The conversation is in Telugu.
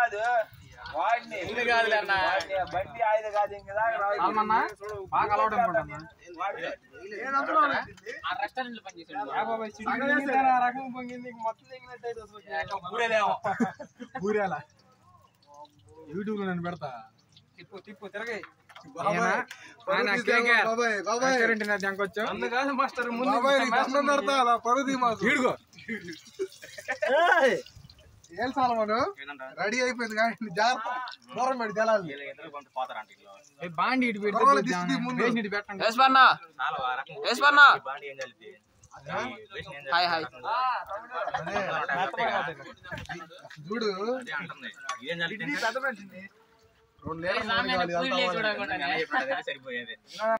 కాదు వాడిని ఇల్లు కాదులే అన్న. వాడిని బండి ఆయన కాదు ఇంక దాకా రాదు. సాల్మన్నా బాగా అలవాటు అనుకుంటున్నా వాడిని. ఆ రెస్టారెంట్ లో పనిచేసాడు బాబాయ్ సిటీ పొంగింది, ఆ రకం పొంగింది ఇంక మొత్తం తెగినట్టు అయితే అసలు. ఊరేదేమో ఊరేలా యూట్యూబ్ లో నేను పెడతా తిప్పు తిప్పు తిరగాయి అందుకాదు మాస్టర్ ముందు ఈడుగో. ఏం సాలమను రెడీ అయిపోయింది కానీ జాగ్రత్త దూరం పెట్టి తెలాలి ఏ బాండి ఇటు పెడితే పర్వాలేదు, పోద్దాం. దిష్టి ముందు. వేసి ఇటు పెట్టండి వేసుపన్నా వేసుపన్నా హాయ్ హాయ్ చూడు రెండు లీటర్లు కావాలి, అంతా అవ్వాలి. చూడకుండా